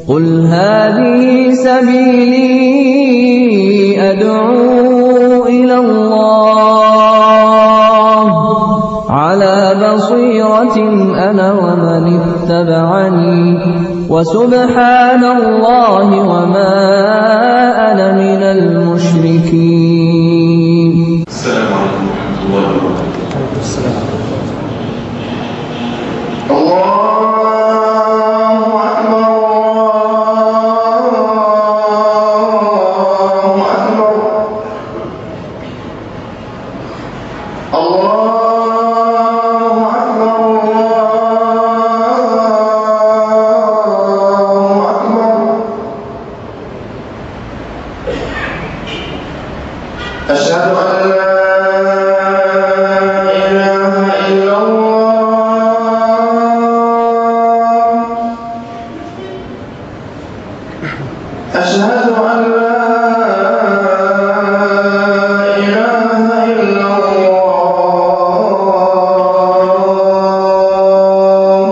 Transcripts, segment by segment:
قل هذه سبيلي أدعو إلى الله على بصيرة أنا ومن اتبعني وسبحان الله وما أنا من المشركين السلام عليكم ورحمة الله وبركاته الله أكبر الله أكبر الله أكبر الله أكبر أشهد أن لا إله إلا الله أشهد أن لا إله إلا الله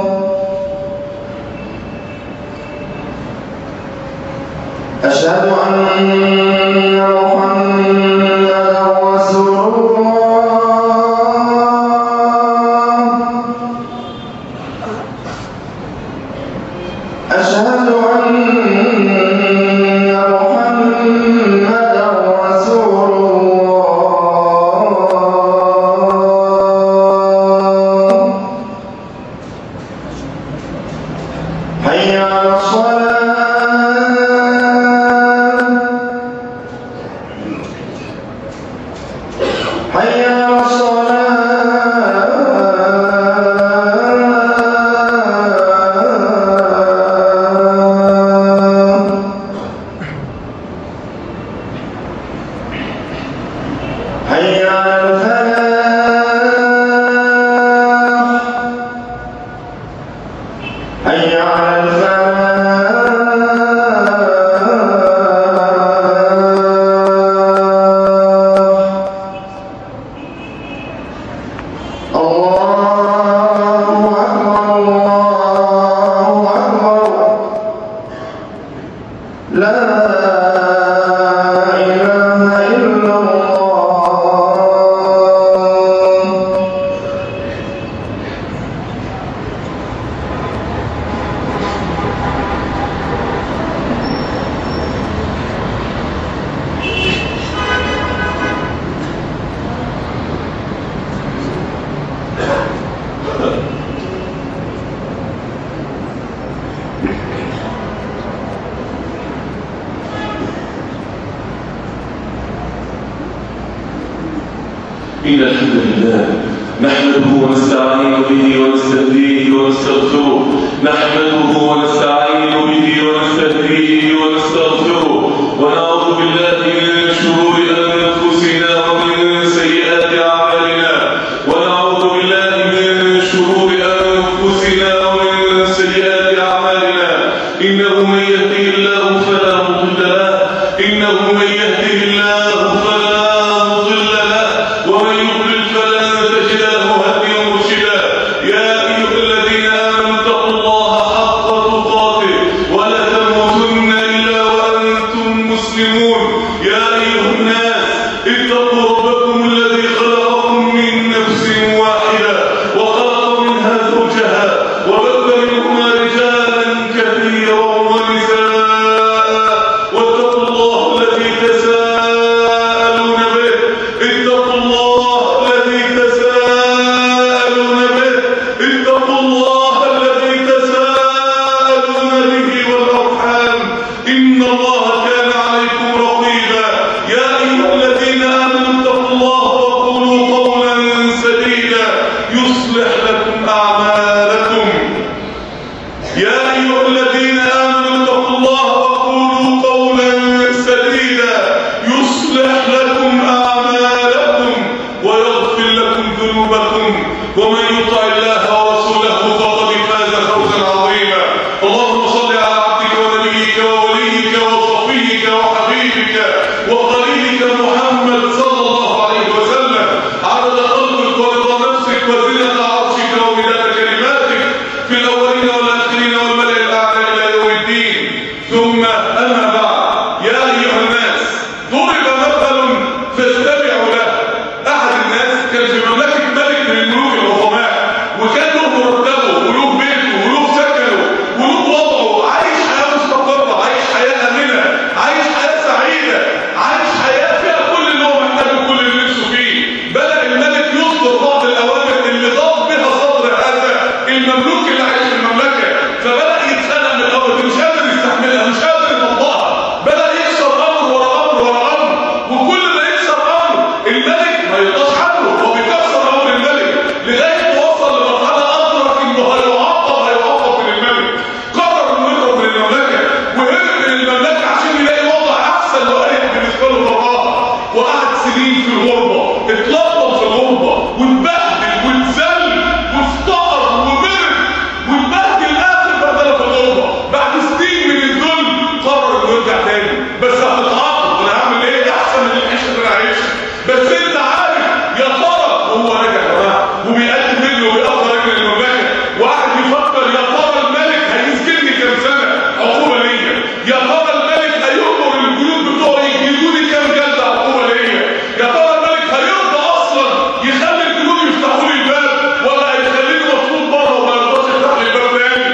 أشهد أن محمدا رسول الله أشهد أن محمدا رسول الله حي على الصلاة حي على الصلاة حي على الفلاح حي على الفلاح الله أكبر الله أكبر لا إله إلا الله إن الحمد لله نحمده ونستعين به ونستهديه ونستغفره نحمده ونستعين به ونستهديه ونستغفره ونعوذ بالله من شرور أنفسنا ومن سيئات أعمالنا ونعوذ بالله من شرور أنفسنا ومن سيئات أعمالنا إنه من يهده الله فلا مضل له إنه من يهده الله فلا مضل له ومن يضلل فلن تجد له هاديا مرشدا يا أيها الذين آمنوا اتقوا الله حق تقاته ولا تموتن إلا وأنتم مسلمون يا أيها الناس اتقوا ربكم الذي خلقكم من نفس واحدة وخلق منها زوجها وبث منهما رجالا كثيرا ونساء واتقوا الله الذي تساءلون به اتقوا الله الذي تساءلون به اتقوا الله الذي تساءلون به والأرحام إن الله كان عليكم رقيبا ثم أما بعد يا أيها الناس ضرب مثل فاستمعوا له أحد الناس كان في مملكة ملك من الملوك العظماء وكان له مرتبه وله بيته وله سكنه وله وضعه عايش حياة مستقرة عايش حياة آمنة عايش حياة سعيدة عايش حياة فيها كل اللي هو محتاجه كل اللي نفسه فيه بدأ الملك يصدر بعض الأوامر اللي ضاق بها صدر هذا المملوك اللي عايش في المملكة فبدأ يتخانق من الأول مش قادر يستحملها مش قادر يطبقها بدأ يكسر أمر ورا أمر ورا أمر وكل ما يكسر أمر الملك ما يرضاش عنه هو بيكسر أمر الملك لغاية ما وصل لمرحلة أدرك إنه هيعاقب هيعاقب من الملك قرر إنه يهرب من المملكة وهرب من المملكة عشان يلاقي وضع أحسن وأريح بالنسبة له براها وقعد سنين في الغربة اتلطم في الغربة واتبهدل واتذل وافتقر وبرد واتبهدل آخر بهدلة في الغربة بعد سنين من الذل قرر إنه يرجع تاني بس هتتعاقب وأنا هعمل إيه أحسن من العيشة اللي أنا عايشها بس أنت عارف يا ترى وهو راجع يا جماعة وبيقدم رجله وبيقطع رجل المملكة وقاعد يفكر يا ترى الملك هيسجنني كام سنة عقوبة ليا يا ترى الملك هيؤمر الجنود بتوعه يجلدوني كام جلدة عقوبة ليا يا ترى الملك هيرضى أصلا يخلي الجنود يفتحوا لي الباب ولا هيخليني مطلوب بره وما يرضاش يفتح لي الباب تاني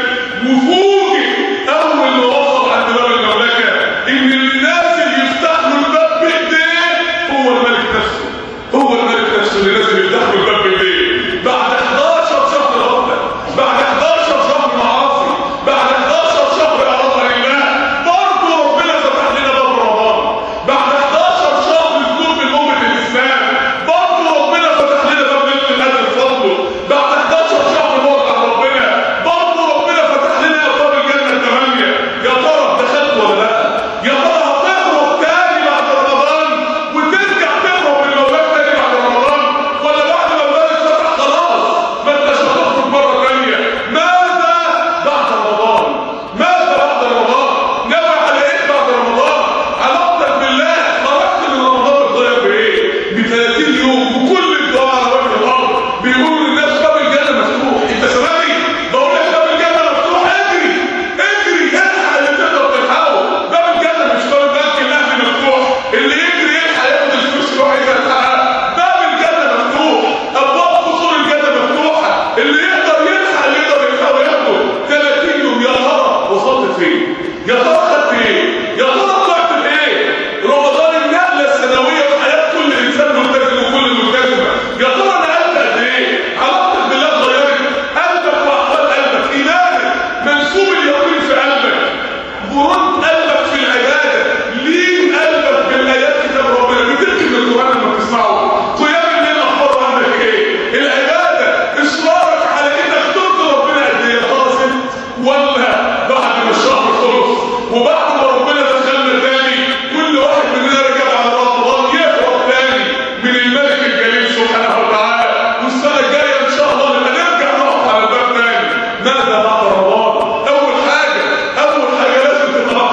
وفوجئ أول ما وصل عند باب المملكة إن الناس اللي يفتح له الباب بإيديه هو الملك نفسه هو الملك نفسه اللي لازم يفتح له الباب بإيديه بعد 11 شهر غفلة بعد 11 شهر معاصي بعد 11 شهر إعراض عن الله برضه ربنا فتح لنا باب رمضان بعد 11 شهر سلوك من أمة الإسلام برضه ربنا فتح لنا باب ليلة القدر بفضله بعد 11 شهر بعد عن ربنا برضه ربنا فتح لنا أبواب الجنة الثمانية يا ترى دخلت ولا لا؟ يا ترى هتهرب تاني بعد رمضان وترجع تهرب من المملكة تاني بعد رمضان ولا بعد ما الملك فتح خلاص ما انتش هتخرج مرة تانية ماذا بعد رمضان؟ ماذا بعد رمضان؟ ناوي على ايه بعد رمضان؟ علاقتك بالله خرجت من رمضان بتضيع بايه؟ ب 30 يوم وكل الدعاء على وجه الارض بيقولوا للناس باب الجنة مفتوح انت سامعني؟ بقول لك باب الجنة مفتوح اجري اجري الحق اللي تقدر تلحقه باب الجنة مش باب البنك الاهلي مفتوح اللي يجري يلحق ياخد الفلوس اللي هو عايز يلحقها باب الجنة مفتوح ابواب قصور الجنة مفتوحة اللي يقدر يلحق اللي يقدر يلحقه ياخده 30 يوم يا ترى وصلت فين؟ يا ترى خدت ايه؟ يا ترى طلعت بايه؟ رمضان النقلة السنوية في حياة كل انسان ملتزم وكل ملتزمة يا ترى نقلت قد ايه؟ علاقتك بالله اتغيرت قلبك واحوال قلبك ايمانك منسوب اليقين في قلبك برد قلبك في العبادة لين قلبك بالايات كتاب ربنا بتبكي من القرآن لما بتسمعه قيام الليل اخباره عندك ايه؟ العبادة اصرارك على انك ترضي ربنا قد ايه؟ خلاص انت ولا بعد ما الشهر خلص وبعد ما ربنا دخلنا تاني كل واحد مننا رجع على رمضان يهرب تاني من الملك الجليل سبحانه وتعالى والسنه الجايه ان شاء الله نبقى نرجع نقف على الباب تاني ماذا بعد رمضان؟ اول حاجه اول حاجه لازم تبقى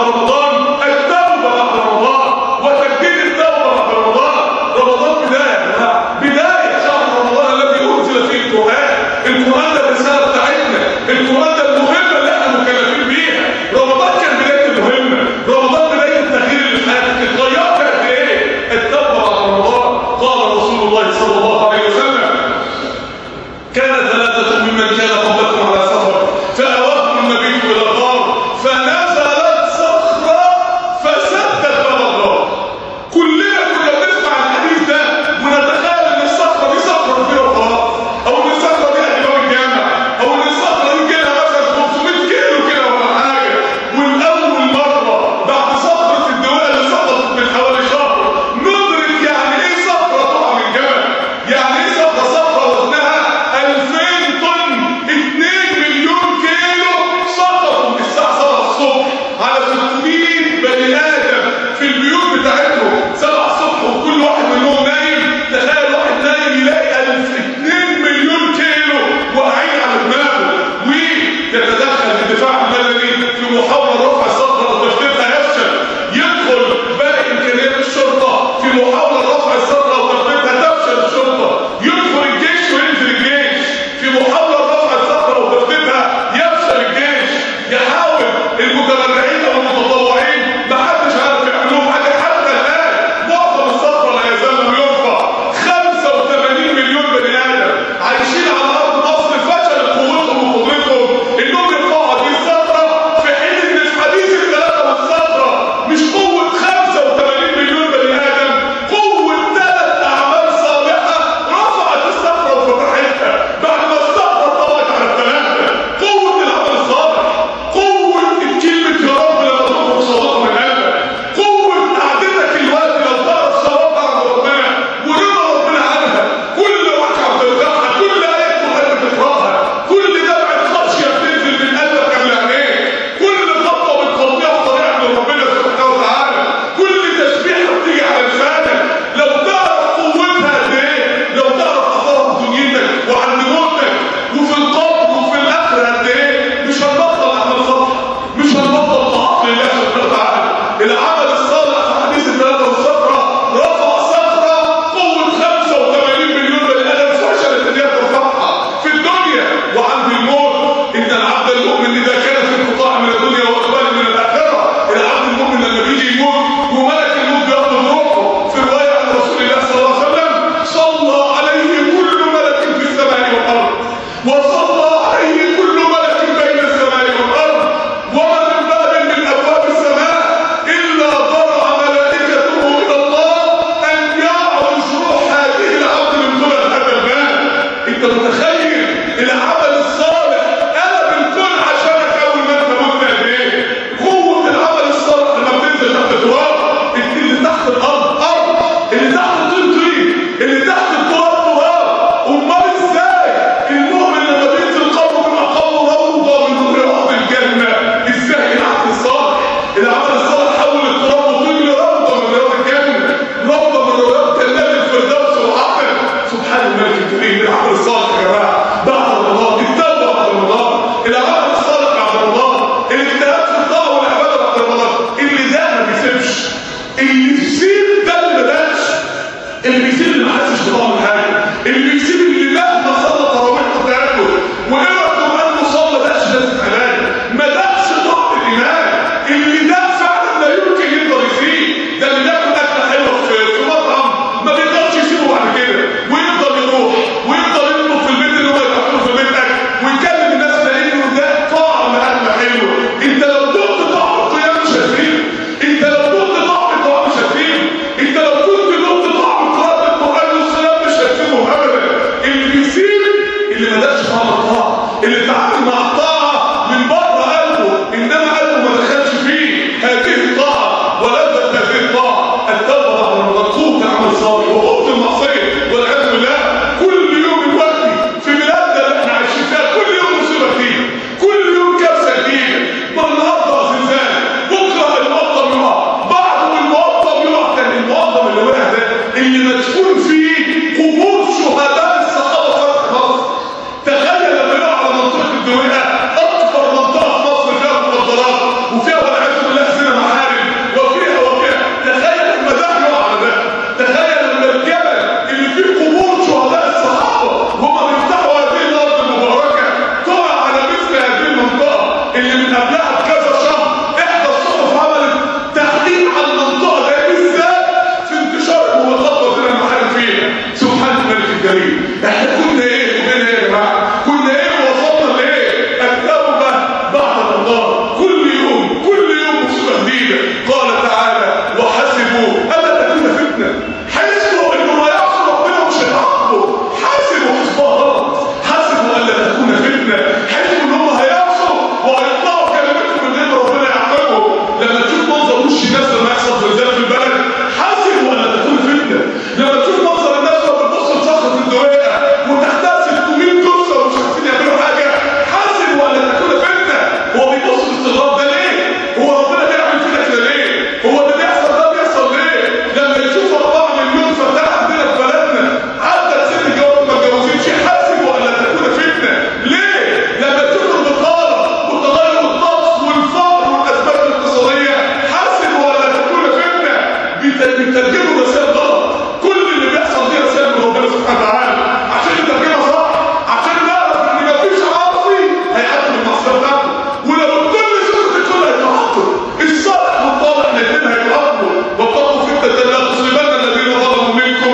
العمل الصالح حول التراب وطين روضه من رياض الجنه روضه من رياض جنات الفردوس والعقل سبحان الملك الكريم العمل الصالح يا جماعه بعد رمضان التوبه بعد رمضان العمل الصالح بعد رمضان الاجتهاد في الطاعه والعباده بعد رمضان اللي ده ما بيسيبش اللي بيسيب ده اللي ما داش اللي بيسيب اللي ما حسش بطعم الحاجه اللي بيسيب اللي مهما صلى تراويح بتاعته وقرا القران وصلى داش لازم علاج ما داش طعم الايمان اللي ده فعلا لا يمكن يقدر يسيب ده اللي بياكل اكله حلوه في في مطعم ما بيقدرش يسيبه بعد كده ويفضل يروح ويفضل يطلب في البيت اللي هو ياكله في البيت اكل ويكلم الناس لانه ده طعم اكله حلوه انت لو دقت طعم القيام مش هتسيبه انت لو دقت طعم الدعاء مش هتسيبه انت لو كنت دقت طعم قراءه القران والصيام مش هتسيبه ابدا اللي بيسيب اللي ما دقش طعم الطاعه اللي اتعامل مع الطاعه من بره قلبه انما قلبه ما دخلش فيه هذه الطاعه ولذت هذه الطاعه التوبه بعد رمضان قوه العمل الصالح وقوه المعصيه والعياذ بالله كل يوم الوقت في بلادنا اللي احنا عايشين فيها كل يوم مصيبه جديده كل يوم كارثه جديده النهارده زلزال بكره المقطم يقع بعده المقطم يقع تاني المقطم اللي وقع ده اللي مدفون فيه قبور شهداء الصحابه فتح مصر تخيل لما يقع على منطقه الدويقه اكبر منطقه في مصر فيها مخدرات وفيها والعياذ بالله زنا محارم وفيها وفيها تخيل لما ده يقع على ده تخيل لما الجبل اللي فيه قبور شهداء الصحابه وهم بيفتحوا هذه الارض المباركه تقع على مثل هذه المنطقه اللي من قبلها بكذا شهر احدى الصحف عملت تحقيق على المنطقه ده بالذات في انتشار المخدرات اللي المحارم فيها سبحان الملك الجليل احنا كنا ايه وبين ايه يا جماعه كنا ايه ووصلنا لايه التوبه بعد رمضان كل يوم كل يوم مصيبه جديده قال تعالى وحسبوا الا تكون فتنه حسبوا انه ما يعصي ربنا مش هيعاقبه حسبوا حسبها غلط حسبوا الا تكون فتنه حسبوا ان هم هيعصوا وهيطلعوا كلمتهم من غير ربنا يعاقبهم لما تشوف منظر وش الناس لما يحصل زلزال في البلد حسبوا الا تكون فتنه لما تشوف منظر الناس وهي بتبص لصخره الدويقه وتحتها 600 جثه ومش عارفين يعملوا حاجه حسبوا الا تكون فتنه هو بيبص للاستغراب ده ليه؟ هو ربنا بيعمل فينا كده ليه؟ هو اللي بيحصل ده بيحصل ليه؟ لما يشوف 4 مليون فتاه عندنا في بلدنا عدت ست جواز ما اتجوزتش حسبوا الا تكون فتنه ليه؟ لما تشوف البطاله وتغير الطقس والفقر والاسباب الاقتصاديه حسبوا الا تكون فتنه بيت- بيترجموا رسائل غلط كل اللي بيحصل دي رسائل من ربنا سبحانه وتعالى عشان نترجمها صح عشان نعرف ان مفيش عاصي هيعدي المعصيه بتاعته ولو الكل سكت الكل هيتعاقب الصالح والطالح الاثنين هيتعاقبوا واتقوا فتنه لا تصيبن الذين ظلموا منكم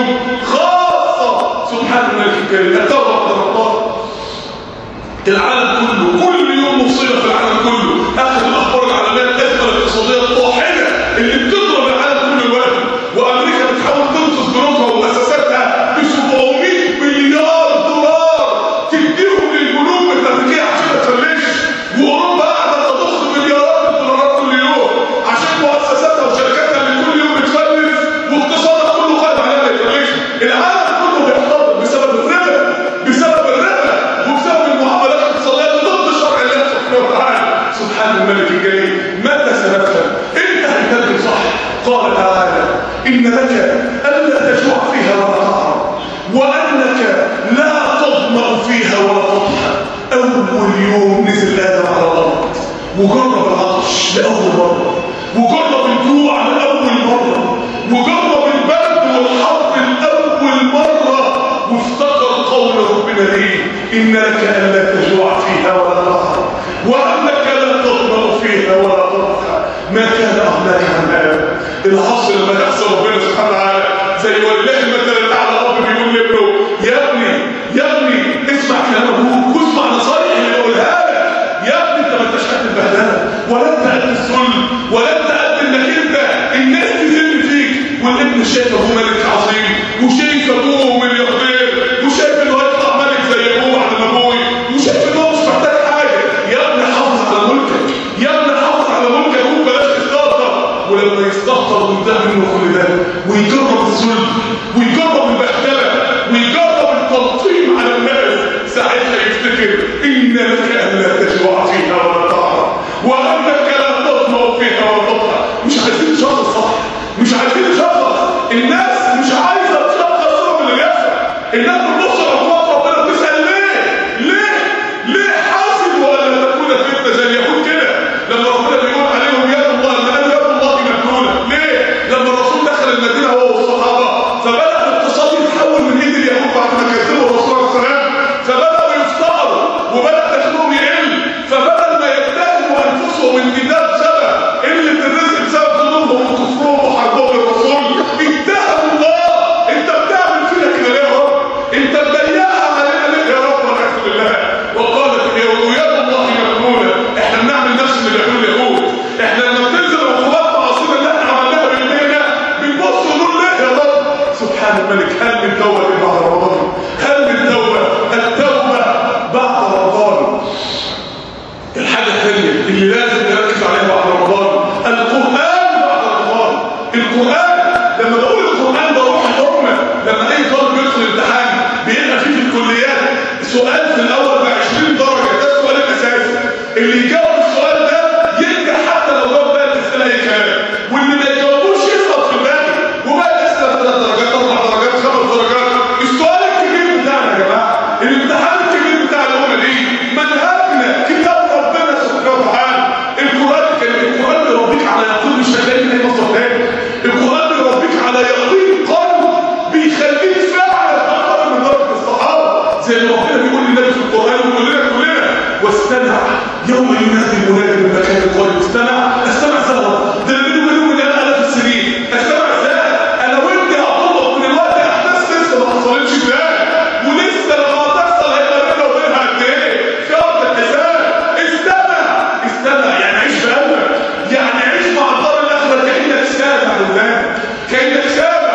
خاصه سبحان الملك الكريم التوبه بعد رمضان العالم كله كل يوم مصيبه في العالم كله اخر الاخبار العالميه الازمه الاقتصاديه الطاحنه اللي بتضرب العالم كله دلوقتي وامريكا بتحاول تنقذ بنوكها ومؤسساتها ب 700 مليار دولار تديهم للبنوك الامريكيه عشان ما تفلش واوروبا قاعده تضخ مليارات الدولارات كل يوم عشان مؤسساتها وشركاتها اللي كل يوم بتفلس واقتصادها كله قائم عليها ما يفلش العالم كله بيحتضر بسبب الربا بسبب الربا وبسبب المعاملات الاقتصاديه اللي ضد شرع الله سبحانه وتعالى سبحان الملك الجليل متى سنفهم انت هتكلم صح قال تعالى ان لك الا تجوع فيها ولا تعرى وانك لا تظمأ فيها ولا تضحى اول يوم نزل ادم على الارض وجرب العطش لاول مره وجرب الجوع لاول مره وجرب البرد والحر لاول مره وافتكر قول ربنا ليه ان لك الا تجوع فيها ولا تضحى وانك لا تظمأ فيها ولا تضحى ما كان اغناك عن هذا العصر لما يحصل ربنا سبحانه وتعالى زي ولله المثل الاعلى رب بيقول لابنه يا ابني يا ابني اسمع كلام ابوك واسمع نصايح اللي بقولها لك يا ابني انت ما انتش قد البهدله ولا انت قد الذل ولا انت قد انك انت الناس تذل فيك والابن شايف ابوه ملك عظيم وشايف ابوه ملياردير وشايف انه هيطلع ملك زي ابوه بعد ما ابوه وشايف ان هو مش محتاج حاجه يا ابني حافظ على ملكك يا ابني حافظ على ملكك وبلاش تستهتر ولما يستهتر وينتهي منه كل ده ويجرب الذل ويجرب البهدله ويجرب التلطيم على الناس ساعتها يفتكر ان لك الا تجوع فيها ولا تعرى وانك لا تظمأ فيها ولا تضحى القران لما بقول القران ده روح الامه لما اي طالب يدخل امتحان بيبقى فيه في الكليات سؤال في الاول ب 20 درجه ده السؤال الاساسي اللي يجاوب السؤال ده ينجح حتى لو جاوب بقى الاسئله اي كلام واللي ما يجاوبوش يسقط في الباقي وبقى الاسئله ثلاث درجات اربع درجات خمس درجات السؤال الكبير بتاعنا يا جماعه الامتحان الكبير بتاع الامه دي منهجنا كتاب ربنا سبحانه وتعالى القران كان القران بيربيك على يقين مش هتلاقي من اي مصدر تاني القران بيربيك على يقين قلب بيخليك فعلا تقرب من درجه الصحابه زي ما ربنا بيقول للنبي في القران ويقول لنا كلنا واستمع يوم ينادي المنادي من مكان القريب استمع استمع سهوا ده اللي بيني وبينهم من انا الاف السنين استمع ازاي انا وانت هطلق من الوقت احداث لسه ما حصلتش ازاي ولسه لما هتحصل هيبقى بيننا وبينها قد ايه في ارض الحساب استمع استمع يعني عيش في قلبك يعني عيش مع الدار الاخره كانك سامع لله كانك سامع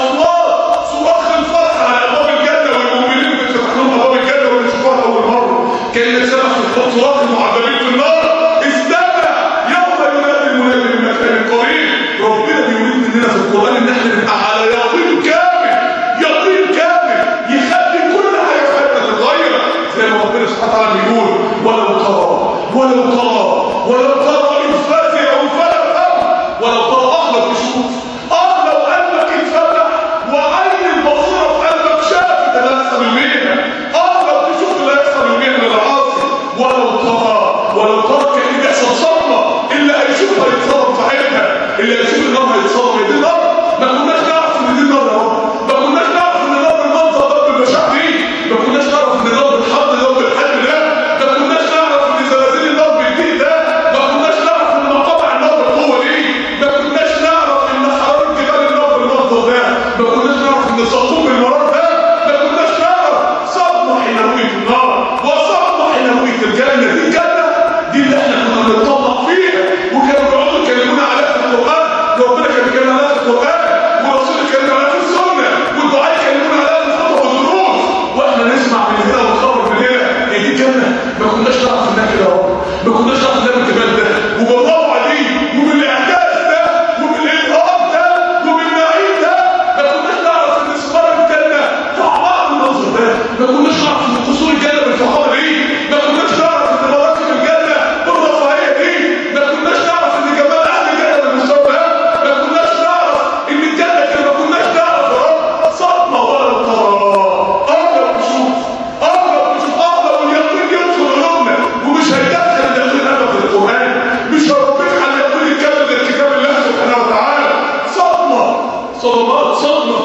اصوات صراخ الفرح على ابواب الجنه والمؤمنين بيفتح لهم ابواب الجنه ويشوفوها اول مره كانك سامع صراخ المعذبين في النار استمع يوم ينادي المنادي من مكان قريب ربنا بيريد مننا في القران ان احنا نبقى على يقين كامل يقين كامل يخلي كل حاجه في حياتنا تتغير زي ما ربنا سبحانه وتعالى بيقول ولو ترى ولو ترى ولو ترى اذ فزعوا فلا امر ولو ترى اخلق تشوف اه لو قلبك اتفتح وعين البصيره في قلبك شافت اللي هيحصل يوميها اه لو تشوف اللي هيحصل يوميها من العاصي ولو ترى ولو ترى كان بيحصل صدمه اللي هيشوفها يتصدم في حياتها اللي هيشوف النار هيتصدم هي دي النار ما كناش نعرف ان دي النار اهو ما كناش نعرف ان النار المنظر ده بالمشاعر دي ما كناش نعرف ان النار بالحد ده وبالحد ده ما كناش نعرف ان زلازل النار بالدين ده ما كناش نعرف ان مقاطع النار بالقوه دي ما كناش نعرف ان حراره جبال النار بالمنظر ده ما كناش نعرف ان سقوط المرار ده ما كناش نعرف صدمه حينويه النار وصدمه حينويه الجنه دي الجنه دي اللي احنا كنا بنطلق فيها وكانوا بيقعدوا يكلمونا عليها في القران ربنا كان بيتكلم عليها في القران ورسول كان عليها في السنه والدعاء يكلمونا عليها في الخطب والدروس واحنا نسمع من هنا ونخرج من هنا هي دي الجنه ما كناش نعرف انها كده اهو ما كناش نعرف انها بالجمال ده وبالروعه دي وبالاعجاز ده وبالابهام ده وبالنعيم ده ما كناش نعرف ان ثمار الجنه طعمها بالمنظر ده ما كناش نعرف ان قصور الجنه بالفخامه دي ما كناش نعرف ان مراكب الجنه بالرفاهيه دي ما كناش نعرف ان جمال اهل الجنه بالمستوى ده ما كناش نعرف ان الجنه كده ما كناش نعرف يا رب صدمه ولا ترى اقرب تشوف اقرب تشوف اقرب اليقين يدخل قلوبنا ومش هيدخل اليقين ابدا في القران مش هيربيك على اليقين الكامل للكتاب الله سبحانه وتعالى صدمه صدمات صدمه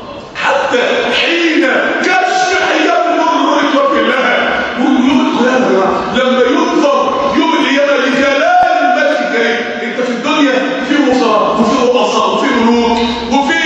حتى حين كشف حجاب النور يتوكل لها ويوم القيامه لما ينظر يوم القيامه لجلال الملك الكريم انت في الدنيا في وزراء وفي رؤساء وفي ملوك وفي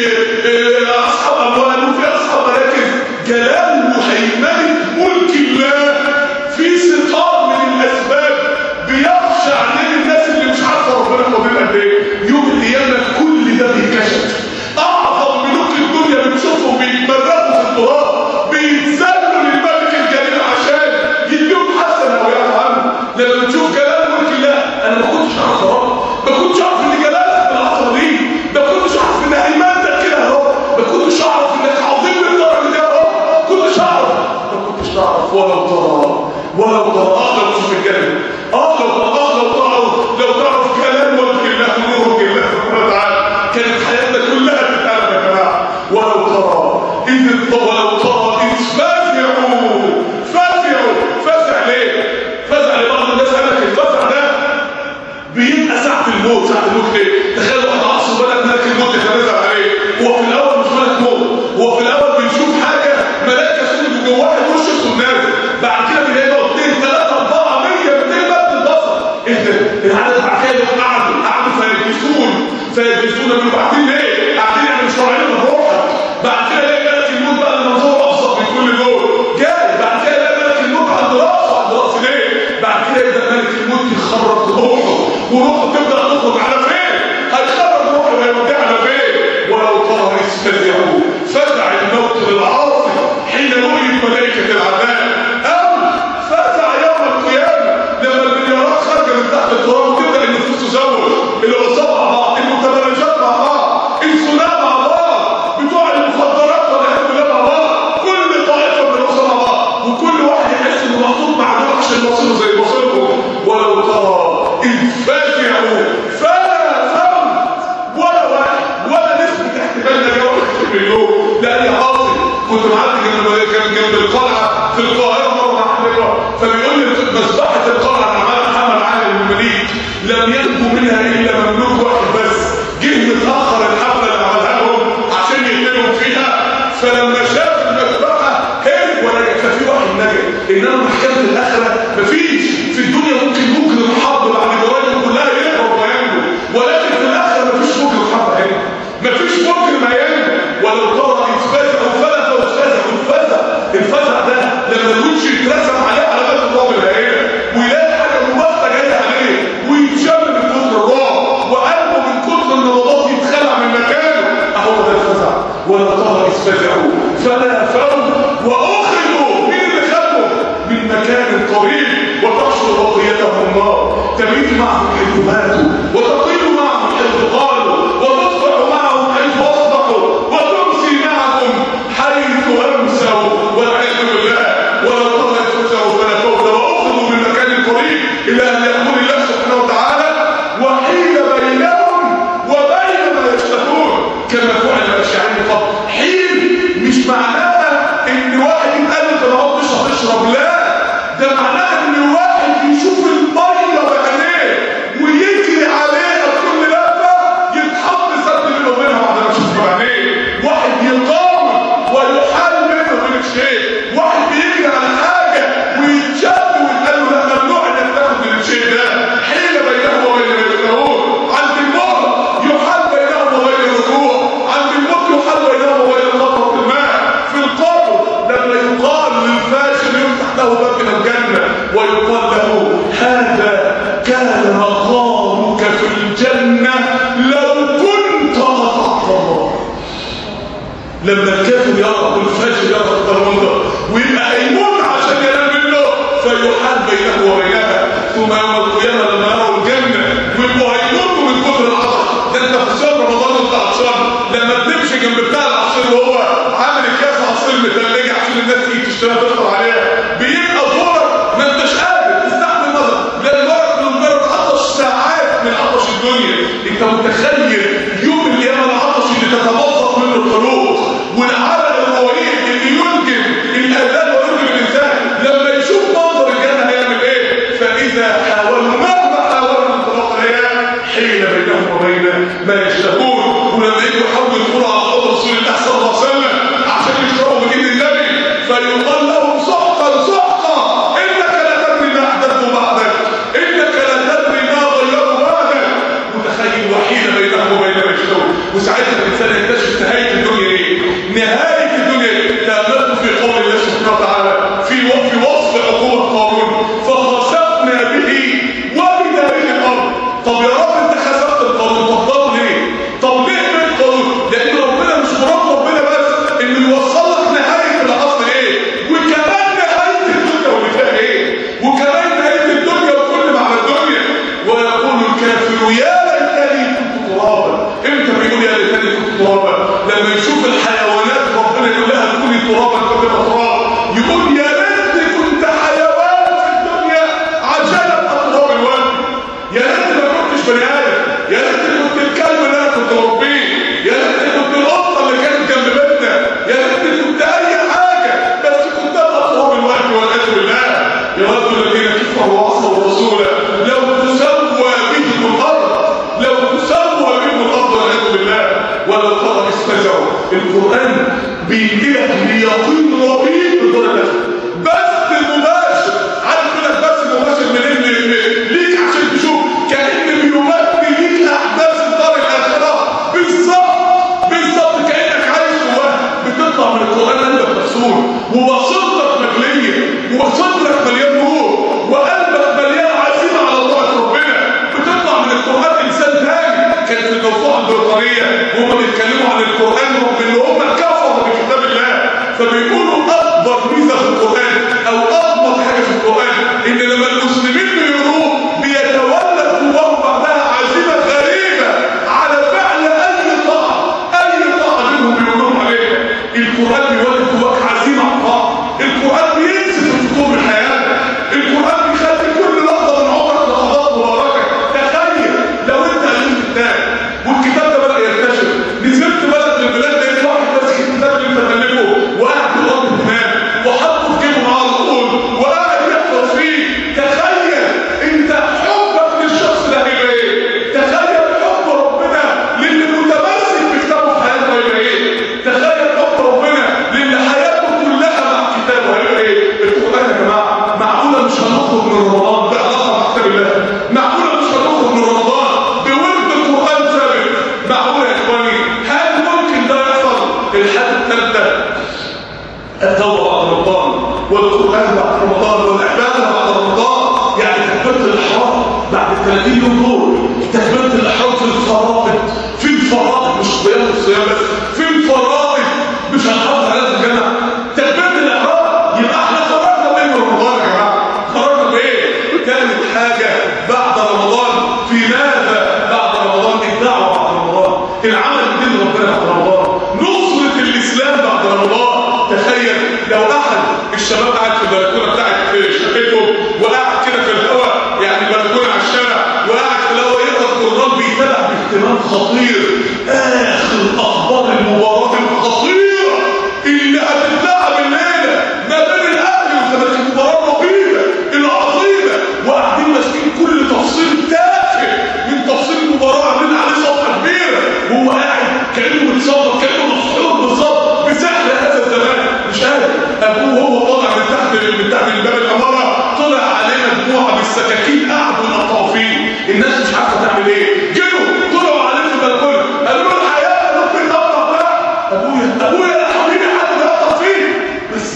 آه، اصحاب اموال وفي اصحاب مراكز جلال وهيمنه ملك الله في سقاط من الاسباب بيخشع عن الناس اللي مش عارفه ربنا فاضل قد ايه يوم القيامه كل ده بيتكشف اعظم ملوك الدنيا بتشوفهم بيتمرقوا في التراب بيتذلوا للملك الجليل عشان يديهم حسنه او يعفو عنه لما بتشوف جلال ملك الله انا ما كنتش اعرف يا رب ما كنتش اعرف ان جلالك بالعظمه دي ما كنتش اعرف ان هيمنتك كده يا رب ما كنتش اعرف انك عظيم للدرجه دي يا رب كنتش اعرف ما كنتش اعرف ولو ترى ولو ترى اقدر تشوف الجنه اقدر اقدر تعرف لو تعرف كلام ملك الله ونور الله سبحانه وتعالى كانت حياتنا كلها تتقلب يا جماعه ولو ترى اذ ولو ترى اذ فزعوا فزعوا فزع ليه؟ فزع لبعض الناس قال لك الفزع ده بيبقى ساعة الموت ساعة الموت ليه؟ تخيل واحد عصر بدأ ملك الموت يتنازل عليه هو في الأول مش ملك موت هو في الأول بيشوف حاجة ملاك يسود جواه يخش في نازل بعد كده بيلاقي له اثنين ثلاثة أربعة 100 200 مد البصر إيه ده؟ العدد بعد كده قعدوا قعدوا فيلبسون فيلبسون من بعدين ليه؟ قاعدين يعني مش طالعين من روحك بعد كده يلاقي ملك الموت بقى المنظور أبسط من كل دول جاي بعد كده يلاقي ملك الموت عند راسه عند راسه ليه؟ بعد كده يبدأ ملك الموت يخرج روحه وروحه تبدأ تخرج على فين؟ هيخرج روحه ويوديها على فين؟ ولو ترى إذ انما محكمه الاخره مفيش في الدنيا ممكن مجرم حرب بعد جرائم كلها يهرب وينجو ولكن في الاخره مفيش مجرم حرب هينجو مفيش مجرم هينجو ولو ترى اذ فزعوا فلا فزعوا الفزع الفزع ده لما الوش يترسم عليه علامات الرعب الهائله ويلاقي حاجه مباشره جايه عليه ويتشم من كتر الرعب وقلبه من كتر النبضات يتخلع من مكانه اهو ده الفزع ولا ترى اذ فزعوا فلا فوت واخذوا مين اللي خدهم من مكان قريب وتحشر بقيتهم النار تبيت معهم حيث ماتوا وتطير معهم حيث قالوا وتصبح معهم حيث اصبحوا وتمسي معهم حيث امسوا والعياذ بالله ولو ترى اذ فزعوا فلا فوت واخذوا من مكان قريب الى ان يقول الله سبحانه وتعالى وحيل بينهم وبين ما يشتهون كما فعل الاشاعره قبل حين مش معناها ان واحد يتقال انت ما تشرب تشرب لا ده معناها ان واحد يشوف الميه بعينيه ويجري عليها كل لفه يتحط سد بينه وبينها بعد ما يشوفها بعينيه واحد يقاوم ويحال بينه وبين الشيء واحد بيجري على حاجه ويتشد ويتقال له لا ممنوع انك تاخد من الشيء ده حيله بينهم وبين ما يكرهون عند الموت يحال بينهم وبين الرجوع عند الموت يحال بينهم وبين قطره الماء في القبر لما يقال للفاشل يفتح له باب من الجنه ويقال له هذا كان مقامك في الجنه لو كنت اطعت الله لما الكافر يرى والفاجر يرى الضربان ده ويبقى هيموت عشان ينام منه فيحال بينه وبينها ثم يوم القيامه لما يروا الجنه ويبقوا هيموتوا من كثر العطش ده انت في شهر رمضان وانت عطشان لما بتمشي جنب بتاع العصير وهو عامل الكاس عصير متلجه عشان الناس تيجي تشتريها تفطر عليها بيبقى دورك ما انتش قادر تستحمل نظر لان دورك من مجرد عطش ساعات من عطش الدنيا انت متخيل يوم القيامه العطش اللي تتبسط منه القلوب والعرق الرهيب اللي ينجم الاذان وينجم الانسان لما يشوف منظر الجنه هيعمل ايه فاذا حاولوا مهما حاولوا انطلاق الايام حيل بينهم وبين ما يشتهون ولما يجوا يحاولوا يدخلوا على حوض رسول الله صلى الله عليه وسلم عشان يشربوا من ايد النبي فيقال لهم سحقا سحقا انك لا تدري ما احدثوا بعدك انك لا تدري ما غيروا بعدك متخيل وحيل بينهم وبين ما يشتهون وساعتها الانسان يكتشف نهايه الدنيا ايه نهايه الدنيا ايه تاملت في قول الله سبحانه وتعالى في في وصف عقوبه قارون فخسفنا به وبداره الارض طب يا رب انت خسفت القارون طب ضل ليه طب ليه من قارون لان ربنا مش مراد ربنا بس انه يوصل لك نهايه الاصل ايه وكمان نهايه الدنيا واللي فيها ايه وكمان نهايه الدنيا وكل ما على الدنيا ويقول الكافر يا ليتني كنت ترابا امتى بيقول يا ليتني كنت ترابا لما يشوف الحيوانات ربنا يقول لها كوني ترابا كنت تراب يقول يا ريتني كنت حيوان في الدنيا عجلت اطراب الوادي يا ريتني ما كنتش بني ادم يا ريتني كنت الكلب اللي انا كنت بربيه يا ريتني كنت القطه اللي كانت جنب بيتنا يا ريتني كنت اي حاجه بس كنت انا اطراب الوادي والعياذ بالله يود الذين كفروا وعصوا الرسول لو تسوى بهم الارض لو تسوى بهم الارض والعياذ بالله ولو ترى اذ فزعوا القران بينجلك ليقين رهيب بدون الاخر بس مباشر عارف لك بس مباشر منين ل- ليك عشان تشوف كان بيمثل ليك احداث الدار الاخره بالظبط بالظبط كانك عايش جواه بتطلع من القران قلبك مكسور وبصيرتك مجليه وبصيرتك مليان نور وقلبك مليان عزيمه على طاعه ربنا بتطلع من القران انسان تاني كان في الموضوع البريطانيه وهم بيتكلموا عن القران رغم ان هم كفروا بكتاب الله فبيقولوا اكبر ميزه في القران او اكبر حاجه في القران ان لما المسلمين بيقروه بيتولد جواهم بعدها عزيمه غريبه على فعل اي طاعه اي طاعه منهم بيقولون عليها القران بيولد جواك عزيمه على الطاعه القران بينزل في خطوط الحياه القران بيخلي كل لحظه من عمرك لحظات مباركه تخيل لو انت علمت كتاب والكتاب ده بدا ينتشر نزلت بلد من البلاد دي رمضان والقران بعد رمضان والعباده بعد رمضان يعني تكبيره الاحرام بعد ال 30 يوم دول تكبيره الاحرام في الفرائض في الفرائض مش صيام الصيام بس في الفرائض مش هنحافظ عليها في الجنه تكبيره الاحرام يبقى احنا خرجنا من رمضان يا جماعه خرجنا بايه؟ كانت حاجه بعد رمضان في ماذا بعد رمضان الدعوه بعد رمضان العمل بدين ربنا بعد رمضان نصرة الإسلام بعد رمضان تخيل لو أحد الشباب قاعد في البلكونة بتاعت شقته وقاعد كده في الهواء يعني البلكونة على الشارع وقاعد في الهواء يقرأ القرآن بيتابع باهتمام خطير آخر أخبار المباراة الخطيرة اللي هتتلعب الليلة ما بين الأهلي وزمالك المباراة الرهيبة العظيمة وقاعدين ماسكين كل تفصيل تافه من تفصيل المباراة عاملين عليه صفحة كبيرة وهو قاعد كأنه متصور كأنه مسحور بالظبط بسحر هذا الزمان مش قادر أبوه وهو طالع من تحت من تحت الباب العمارة طلع عليه مجموعة بالسكاكين قعدوا يقطعوا فيه الناس مش عارفة تعمل إيه جروا طلعوا عليه في البلكونة قالوا له الحياة ممكن تقطع بقى أبويا أبويا يا حبيبي حد بيقطع فيه بس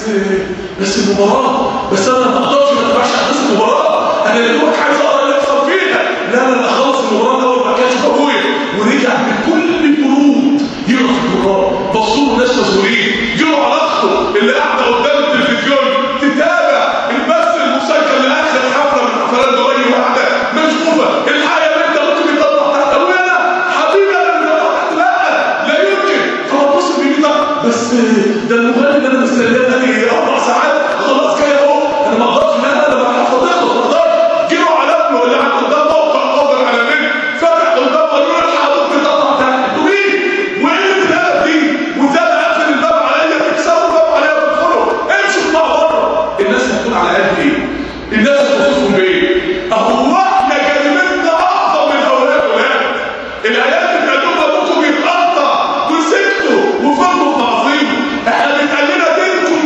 بس المباراة بس أنا ما أقدرش ما أتبعش أحداث المباراة أنا يا دوبك عايز أقرأ اللي يحصل فيها لا لا لا خلص المباراة الأول ما كانش أبويا ورجع بكل البرود يقرأ في المباراة بصوا له ناس مسؤولين جروا على أخته اللي قاعدة قدام التلفزيون تتابع البث المسجل لآخر حفلة من حفلات دبي واحدة مشغوفة الحقيقة اللي أنت ممكن يطلع تحت أبويا لا حبيبي أنا اللي بطلع تحت لا لا يمكن فبص بيجي بس ده المغني اللي أنا مستناه بقالي أربع ساعات خلاص كده أهو أنا ما أقدرش لا أنا ما حفظته ما أقدرش جروا على ابنه اللي عنده قدام موقع قادر على النت فتح قدام قالوا له الحق ممكن تطلع تحت انتوا مين؟ وايه اللي الهدف دي؟ وزي ما قافل الباب عليا تكسروا الباب عليا وتدخلوا امشوا اطلعوا بره الناس هتكون على قد ايه؟ الناس هتوصفهم بايه؟ اهو احنا كلمتنا اعظم من هؤلاء الاولاد العيال بتعلموا ابوكم بيتقطع وسكتوا وفضلوا تعظيم احنا بيتقال لنا دينكم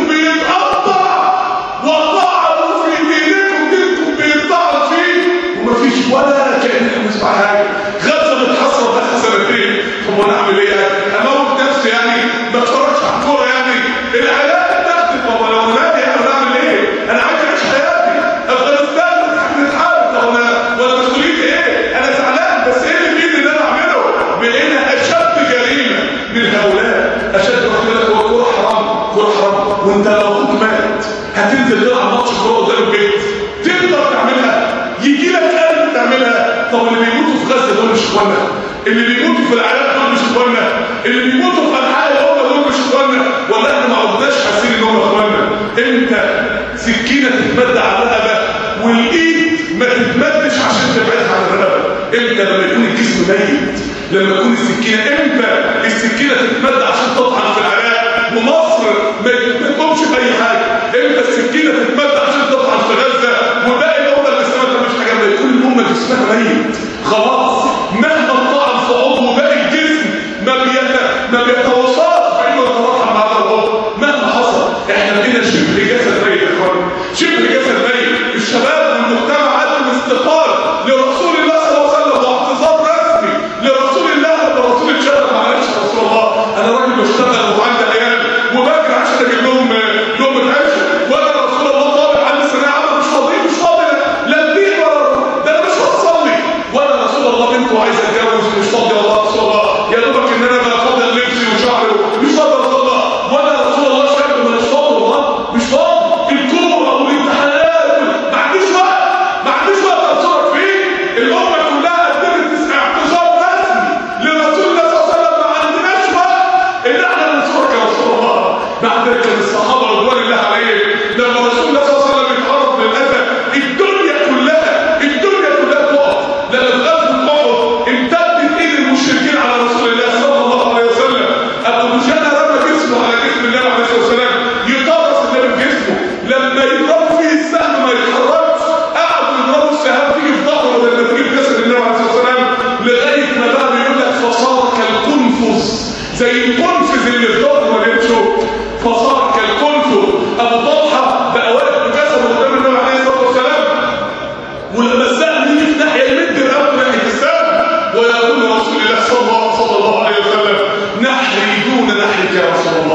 بيتقطع وطعنوا في دينكم دينكم بيتطعن فيه ومفيش ولا كان احنا بنسمع حاجه غزه بتحصل بقى سنتين طب وانا اعمل ايه يعني؟ اموت نفسي يعني ما اتفرجش على الكوره يعني العيال بتاخد طب لو نادي انا بعمل ايه؟ انا عايز اعيش حياتي افغانستان بتتحارب طب انا وانا مسؤوليتي ايه؟ انا زعلان بس ايه اللي بايدي ان انا اعمله؟ بقينا اشد جريمه من هؤلاء اشد واحد يقول لك هو الكوره حرام كوره حرام وانت لو اخوك مات هتنزل تلعب ماتش كوره قدام البيت تقدر تعملها يجي لك قلب تعملها طب اللي بيموتوا في غزه دول مش اخوانا اللي بيموتوا في العراق دول مش اخوانا اللي بيموتوا في انحاء الامه دول مش اخوانا ولا احنا ما عدناش حاسين ان هم اخوانا انت سكينه تتمد على الرقبه والايد ما تتمدش عشان تبعدها عن الرقبه امتى لما يكون الجسم ميت لما يكون السكينه امتى السكينه تتمد عشان تطعن في العراق ومصر ما تقومش باي حاجه امتى السكينه تتمد عشان تطعن في غزه وباقي الامه الاسلاميه مش حاجه ما يكون الامه جسمها ميت خلاص مهما طعن في عضو باقي الجسم ما بيت ما بيتواصلش بانه يتراحم مع العضو مهما حصل احنا بقينا شبه جسد ميت يا اخوان شبه جسد ميت الشباب والمجتمع عدم استقرار لرسول الله صلى الله عليه وسلم واعتصام رسمي لرسول الله لما الرسول اتشرف معلش يا رسول الله انا راجل بشتغل وعندي عيال وبجري عشان اجيب لهم لهم عيش وانا رسول الله طالب عندي ثانويه عامه مش فاضي مش فاضي لا الدين ولا ده انا مش هصلي وانا رسول الله بنت وعايز اتجوز مش فاضي والله يا رسول الله يا دوبك ان انا بقى فاضي لبسي وشعري مش فاضي يا رسول الله وانا رسول الله شاب مش فاضي والله مش فاضي الكوره والامتحانات ما عنديش وقت ما عنديش وقت اتصرف فيه الامه كلها قدمت اعتذار رسمي لرسول الله صلى الله عليه وسلم ما عندناش وقت ان احنا ننصرك يا رسول الله بعد كان الصحابه رضوان الله عليهم لما رسول الله صلى الله عليه وسلم يتعرض للاذى الدنيا كلها الدنيا كلها تقف لما في غزوه احد امتدت ايد المشركين على رسول الله صلى الله عليه وسلم ابو دجانه رمى جسمه على جسم النبي عليه الصلاه والسلام يطرس النبي في جسمه لما يضرب فيه السهم ما يتحركش قعدوا يضربوا السهام تيجي في ظهره بدل ما تيجي في جسد النبي عليه الصلاه والسلام لغايه ما بقى بيقول لك فصار كالقنفذ زي القنفذ اللي في ظهره ما يمشوا فصار كالقنفذ ابو طلحه بقى واقف بجسده قدام النبي عليه الصلاه والسلام ولما السهم يجي في ناحيه يمد الارض ناحيه السهم ويقول رسول الله صلى الله صلى الله عليه وسلم نحري دون نحرك يا رسول الله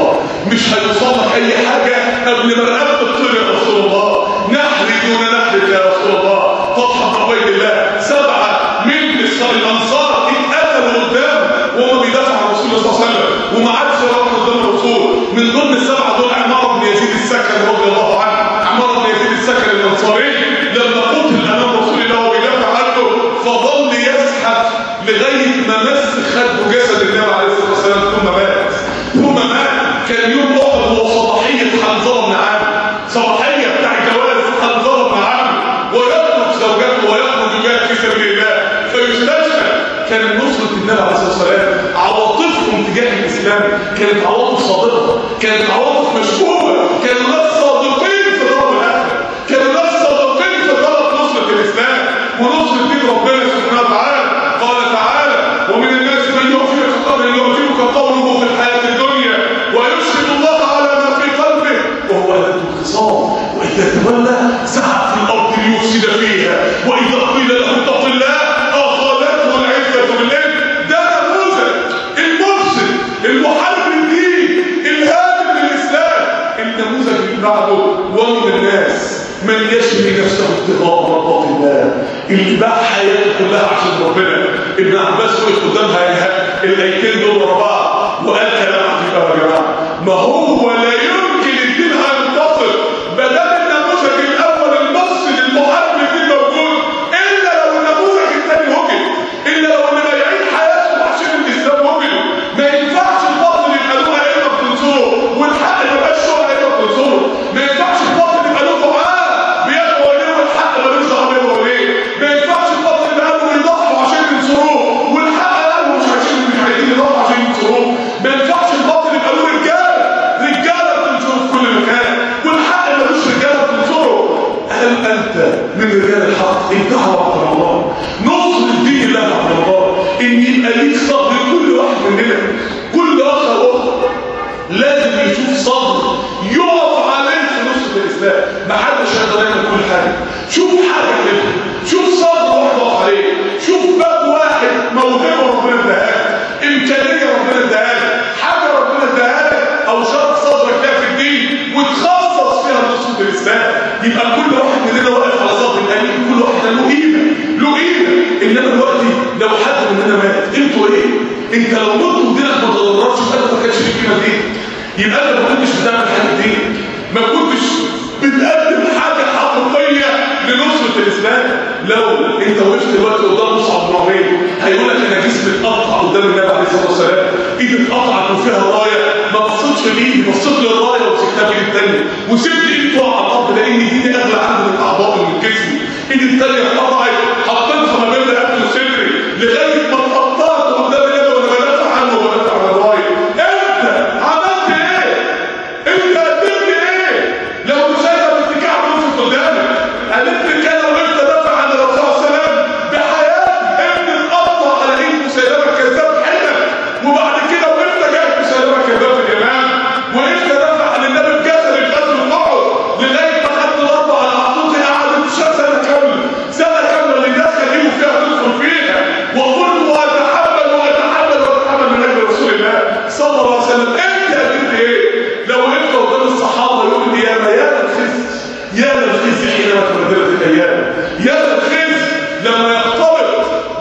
مش هيوصل لك اي حاجه قبل ما رقبت الطير يا رسول الله نحري دون نحرك يا رسول الله فاضحك عبيد الله سبعه من الانصار اتقتلوا قدام وهم بيدافعوا عن رسول الله صلى الله عليه وسلم وما عادش يروح قدام الرسول من ضمن السبعه دول عمار بن يزيد السكن رضي الله عنه عمار بن يزيد السكن الانصاري لما قتل امام رسول الله وهو بيدافع عنه فظل يزحف لغايه ما مس خده جسد النبي عليه الصلاه والسلام ثم مات ثم مات كان يوم احد هو صباحيه حنظله بن عامر صباحيه بتاع الجواز حنظله بن عامر ويترك زوجته ويخرج يجاهد في سبيل الله فيستشهد كان نصرة النبي عليه الصلاة والسلام عواطفهم تجاه الإسلام كانت عواطف صادقة كانت عواطف مشكوكة كانوا ناس صادقين في ضرب الآخر كانوا ناس صادقين في طلب نصرة الإسلام ونصرة دين ربنا سبحانه وتعالى قال تعالى ومن الناس من يعجبك قوله يعجبك قوله في الحياة الدنيا ويشهد الله على ما في قلبه وهو ألد الخصام وإذا تولى سعى في الأرض ليفسد فيها وإذا قيل له اتق الله أخذته العزة بالإثم ده نموذج المفسد المحارب للدين الهادم للإسلام النموذج اللي بعده ومن الناس من يشري نفسه ابتغاء مرضات الله اللي باع حياته كلها عشان ربنا ابن عباس وقف قدامها الايتين دول ورا بعض وقال كلام عجيب قوي يا جماعه ما هو لا يمكن الدين هينتصر بدل النموذج الاول المفسد المحارب للدين موجود الا لو النموذج الثاني وجد الا لو اللي بايعين حياتهم عشان الاسلام وجدوا ما ينفعش الباطل يبقى له ائمه بتنصره والحق ما يبقاش له ائمه بتنصره ما ينفعش الباطل يبقى له دعاء بيدعوا اليه والحق ملوش دعوه بيه وليه ما ينفعش الباطل يبقى له يضحوا عشان ينصروه والحق قالوا مش عايزين مش عايزين يضحوا عشان ينصروه ما ينفعش الباطل يبقى له رجاله رجاله بتنصره في كل مكان والحق ملوش رجاله بتنصره هل انت من رجال الحق انتهى وقت رمضان نصر الدين الله بعد رمضان ان يبقى ليك صبر كل واحد مننا كل اخ واخت لازم يشوف صبر يقف عليه في نصرة الإسلام ما حدش يقدر يعمل كل حاجة شوف حاجة منه شوف صبر واحد يقف عليه شوف باب واحد موهبة ربنا اداها لك إمكانية ربنا اداها لك حاجة ربنا اداها لك أو شرط صدرك فيها في الدين وتخصص فيها نصرة الإسلام يبقى كل واحد مننا واقف على صدر الأمين كل واحد له قيمة له قيمة إنما دلوقتي لو حد مننا مات انتوا إيه؟ انت لو مت ودينك ما تضررش انت ما كانش ليك قيمه دي يبقى انت ما كنتش بتعمل حاجه دي ما كنتش بتقدم حاجه حقيقيه لنصره الاسلام لو انت وقفت دلوقتي قدام مصعب بن عمير هيقول لك انا جسمي اتقطع قدام النبي عليه الصلاه والسلام ايدي اتقطعت وفيها رايه ما بصيتش لايدي بصيت للرايه ومسكتها بايدي الثانيه وسبت ايدي تقع على الارض لان ايدي اغلى عندي من اعضاء من جسمي ايدي الثانيه اتقطعت حطيتها ما بين رقبتي وصدري لغايه ما اتقطعت قدام النبي وانا بدافع عنه وبدافع عن الرايه انت عملت ايه؟ انت قدمت ايه؟ لو مسيطر اتكاع بنفسك قدامك قالت لي كده وانت دافع عن الرسول صلى الله عليه وسلم بحياه ابن اتقطع على ايد مسيلمه كذاب حلم وبعد كده وانت جايب مسيلمه كذاب في اليمن وانت دافع عن النبي بجسد الغزو النحر لغايه ما خدت الارض على عطوتي قعدت سنه كامله سنه كامله اللي الناس كانوا فيها تدخل فيها وقلت واتحمل واتحمل واتحمل من اجل رسول الله صلى الله عليه وسلم انت قدمت ايه؟ لو انت قدام الصحابه يقول لي يا ما يا الخزي يا الخزي حينما تبدلت الايام يا الخزي لما يختلط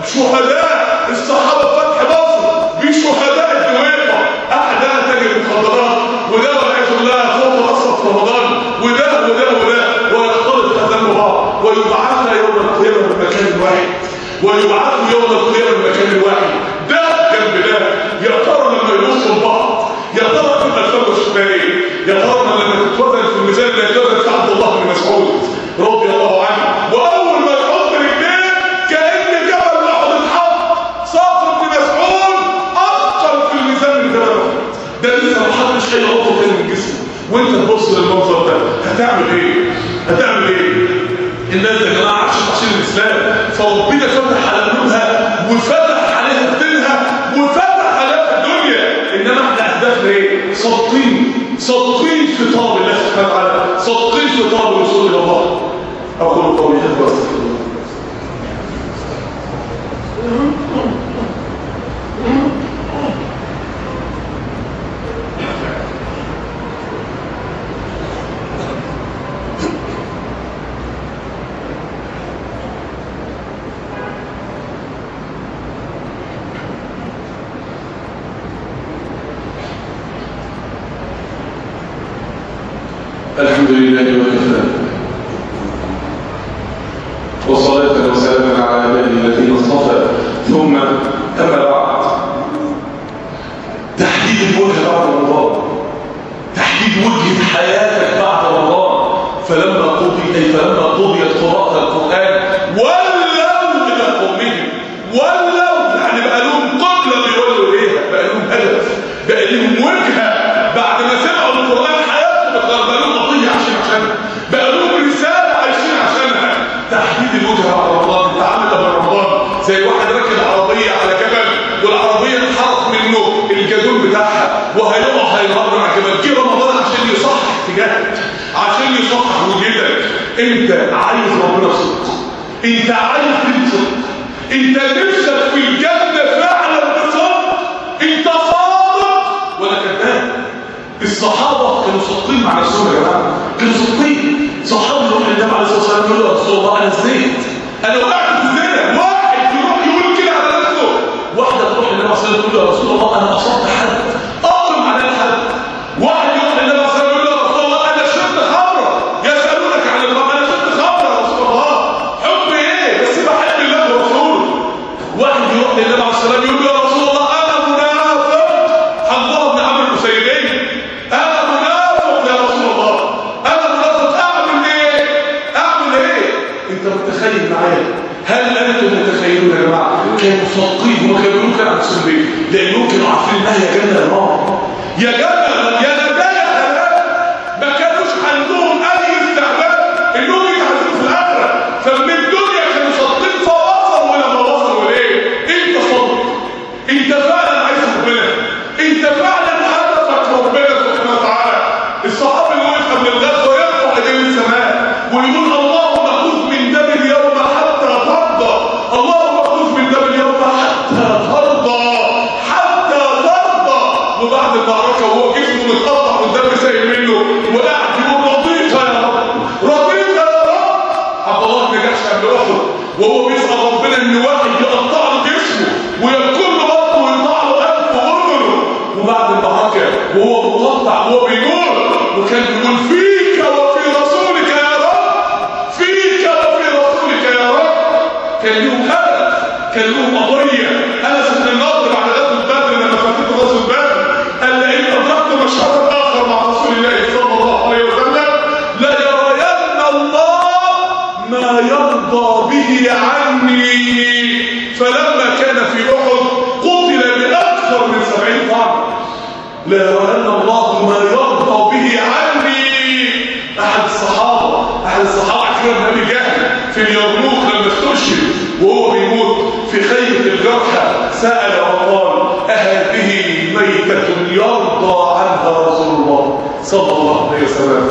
شهداء الصحابه فتح مصر بشهداء الدويقه احدها تجد المخدرات وده والعياذ بالله فوق اصلا في رمضان وده وده وده ويختلط قدام بعض ويبعثنا يوم القيامه من مكان واحد ويبعثوا يوم القيامه من مكان واحد ده جنب ده يا ترى لما يبصوا لبعض يا ترى تبقى الفرق شكلها ايه؟ يا ترى لما تتوزن في الميزان اللي يتوزن في عبد الله بن مسعود رضي الله عنه واول ما يحط رجليه كان جبل احد اتحط صافر بن مسعود اثقل في الميزان من جبل احد ده لسه ما حطش اي عضو تاني من جسمه وانت تبص للمنظر ده هتعمل ايه؟ هتعمل ايه؟ الناس يا جماعه عاشت عشان الاسلام فربنا فتح على قلوبها وفتح عليها دينها وفتح عليها في الدنيا انما احنا اهدافنا ايه؟ صادقين صادقين في طلب الله سبحانه وتعالى صادقين في طلب الوصول الى الله اقول قولي هذا واستغفر الله الحمد لله وكفى وصلاة وسلاما على عباده الذين اصطفى ثم أما بعد تحديد الوجه بعد رمضان تحديد وجهة حياتك بعد رمضان فلما قضي أي فلما قضيت قراءة القرآن ولوا إلى قومهم ولوا يعني بقى لهم قبلة بيولوا إليها بقى لهم هدف بقى لهم وجهة بعد ما سمعوا القرآن حياتهم بقى لهم قضية عشان عشانها بقى لهم رسالة عايشين عشانها تحديد الوجهة بعد رمضان انت عامل ده رمضان زي واحد راكب عربية على جبل والعربية اتحرق منه الجدول بتاعها وهيقع هينهار مع جبل جه رمضان عشان يصحح اتجاهك عشان يصحح وجهك انت عايز ربنا بصدق انت عايز دين بصدق انت نفسك في الجنة فعلا بصدق انت صادق ولا كذاب الصحابة كانوا صادقين مع نفسهم يا جماعة كانوا صادقين صحابة يروح للنبي عليه الصلاة والسلام يقول له يا رسول الله أنا زنيت أنا وقعت في الزنا واحد يروح يقول كده على نفسه واحدة تروح للنبي عليه الصلاة والسلام تقول له يا رسول الله أنا أصبت حد أقرم على الحد واحد يروح للنبي عليه الصلاة والسلام يقول له يا رسول الله أنا شربت خمرة يسألونك عن الخمر أنا شربت خمرة يا رسول الله حب إيه بس بحب الله ورسوله واحد يروح للنبي عليه الصلاة والسلام يقول له يا رسول الله أنا منافق حنظله بن عمرو الحسيني انا منافق يا رسول الله انا منافق اعمل ايه اعمل ايه انت متخيل معايا هل انتم متخيلون يا جماعه كانوا صادقين وما كانوا يقولوا كده عن نفسهم ليه لانهم كانوا عارفين انها يا جنه يا نار يا جنه يا نجاه يا هلاك ما كانوش عندهم اي استعداد انهم يتعذبوا في الاخره فمن الدنيا كانوا صادقين فوصلوا الى ما وصلوا اليه انت صادق انت فعلا عايز ربنا انت فعلا هدفك ربنا سبحانه وتعالى الصحابي اللي وقف قبل الغزوه يرفع ايديه للسماء ويقول اللهم خذ من دم اليوم حتى ترضى اللهم خذ من دم اليوم حتى ترضى حتى ترضى وبعد المعركه وهو جسمه متقطع والدم سايل منه وقاعد يقول رضيت يا رب رضيت يا رب عبد الله بن جحش قبل احد وهو بيسال ربنا ان واحد يقطع له جسمه ويبكر له بطنه ويقطع له قلبه واذنه وبعد المعركه وهو مقطع وهو بيقول وكان بيقول فيك وفي رسولك يا رب فيك وفي رسولك يا رب كان لهم هدف كان لهم قضيه انس بن النضر بعد غزوه بدر لما فاتته غزوه بدر قال لئن ادركت مشهدا اخر مع رسول الله صلى الله عليه وسلم ليرين الله ما يرضى به عني فلما كان في احد قتل باكثر من سبعين فرد لا يرين الله ما يرضى به عني احد الصحابه احد الصحابه كان ابي جهل في اليرموك لما استشهد وهو بيموت في خيمه الجرحى سال وقال اهذه ميته يرضى عنها رسول الله صلى الله عليه وسلم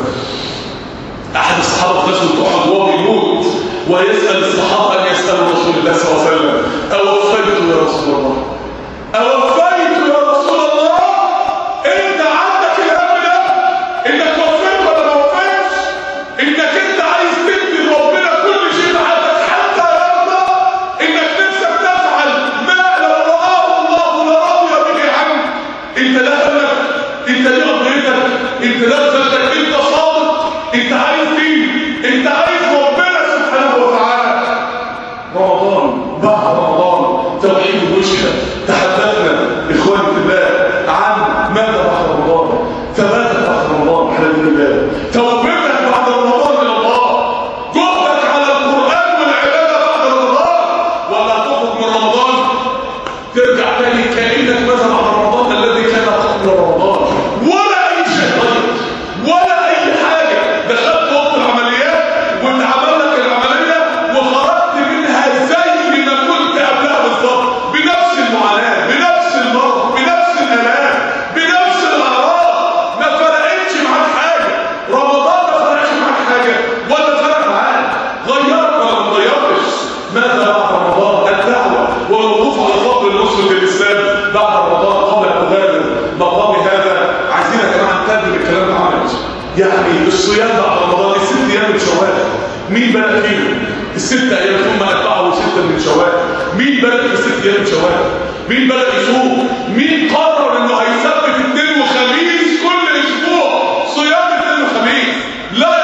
احد الصحابه في غزوه احد وهو بيموت ويسال الصحابه ان يسالوا رسول الله صلى الله عليه وسلم اوفيت يا رسول الله اوفيت يا رسول الله انت عندك الهم ده انك وفيت ولا ما وفيتش انك انت عايز تدي لربنا كل شيء عندك حتى يرضى انك نفسك تفعل ما لو رآه الله لرضي به عنك انت ده همك انت دي قضيتك انت ده رسالتك انت صادق انت عايز دين انت عايز ربنا سبحانه وتعالى رمضان بعد رمضان توحيد الوجهه تحدثنا اخواني في الله عن ماذا بعد رمضان ثباتك بعد رمضان الحمد لله توبتك بعد رمضان الى الله جهدك على القران والعباده بعد رمضان ولا تخرج من رمضان ترجع تاني كانك ماذا بعد رمضان الذي كان قبل رمضان ولا اي شيء غير ولا اي حاجه دخلت وقت العمليات واتعمل لك العمليه وخرجت منها زي ما كنت قبلها بالظبط بنفس المعاناه بنفس المرض بنفس الالام بنفس الاعراض ما فرقتش معاك حاجه رمضان ما فرقش معاك حاجه ولا فرق معاك غيرت ولا ما غيرتش ماذا بعد رمضان الدعوه والوقوف على فضل نصره الاسلام بعد رمضان قبل ان تغادر مقام هذا عايزين يا جماعه نترجم الكلام ده عملي يعني الصيام بعد رمضان الست ايام من شوال مين بدأ فيهم؟ الست ايام ثم اتبعه سته من شوال مين بدأ في الست ايام من شوال؟ مين بدأ يصوم؟ مين قرر انه هيثبت اثنين وخميس كل اسبوع صيام اثنين وخميس؟ لا